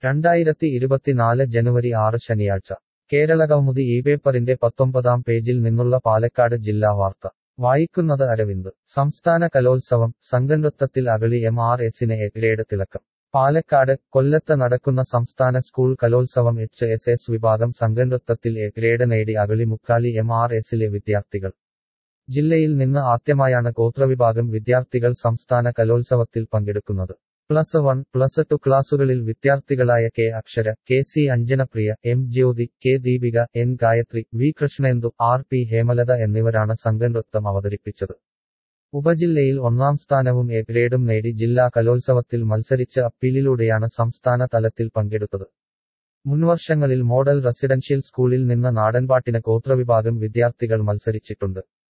രണ്ടായിരത്തി ഇരുപത്തിനാല് ജനുവരി ആറ് ശനിയാഴ്ച കേരളകൗമുദി ഈ പേപ്പറിന്റെ പത്തൊമ്പതാം പേജിൽ നിന്നുള്ള പാലക്കാട് ജില്ലാ വാർത്ത വായിക്കുന്നത് അരവിന്ദ് സംസ്ഥാന കലോത്സവം സംഘനൃത്തത്തിൽ അഗളി എം ആർ എസിന് എ ഗ്രേഡ് തിളക്കം പാലക്കാട് കൊല്ലത്ത് നടക്കുന്ന സംസ്ഥാന സ്കൂൾ കലോത്സവം എച്ച് എസ് എസ് വിഭാഗം സംഘനൃത്തത്തിൽ എ ഗ്രേഡ് നേടി അഗളി മുക്കാലി എം ആർ എസിലെ വിദ്യാർത്ഥികൾ ജില്ലയിൽ നിന്ന് ആദ്യമായാണ് ഗോത്രവിഭാഗം വിദ്യാർത്ഥികൾ സംസ്ഥാന കലോത്സവത്തിൽ പങ്കെടുക്കുന്നത് പ്ലസ് വൺ പ്ലസ് ടു ക്ലാസുകളിൽ വിദ്യാർത്ഥികളായ K Akshara K C Anjanapriya M Jyothi K Deepika N Gayathri V Krishnendu R P Hemalatha എന്നിവരാണ് സംഘനൃത്തം അവതരിപ്പിച്ചത് ഉപജില്ലയിൽ ഒന്നാം സ്ഥാനവും എ ഗ്രേഡും നേടി ജില്ലാ കലോത്സവത്തിൽ മത്സരിച്ച് അപ്പീലിലൂടെയാണ് സംസ്ഥാന തലത്തിൽ പങ്കെടുത്തത് മുൻവർഷങ്ങളിൽ മോഡൽ റെസിഡൻഷ്യൽ സ്കൂളിൽ നിന്ന് നാടൻപാട്ടിന് ഗോത്രവിഭാഗം വിദ്യാർത്ഥികൾ മത്സരിച്ചിട്ടുണ്ട്